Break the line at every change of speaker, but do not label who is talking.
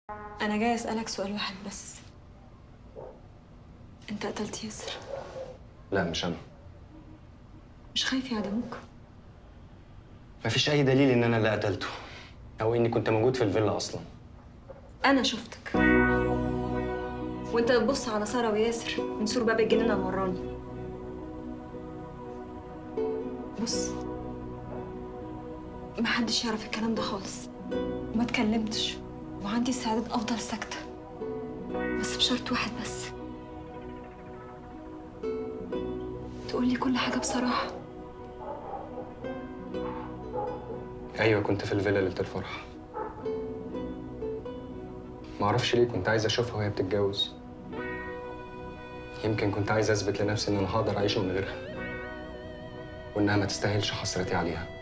أنا جاي أسألك سؤال واحد بس أنت قتلت ياسر
لا مش انا
مش خايف يعدموك
مفيش اي دليل ان انا اللي قتلته او اني كنت موجود في الفيلا اصلا
أنا شفتك وأنت بتبص على سارة وياسر من سور باب الجنينة المراني بص محدش يعرف الكلام ده خالص وما اتكلمتش وعندي استعداد أفضل ساكتة بس بشرط واحد بس تقولي كل حاجة بصراحة
ايوه كنت في الفيلا ليله الفرح معرفش ليه كنت عايز اشوفها وهي بتتجوز يمكن كنت عايز اثبت لنفسي ان انا هقدر اعيش من غيرها وانها ما تستاهلش حسرتي عليها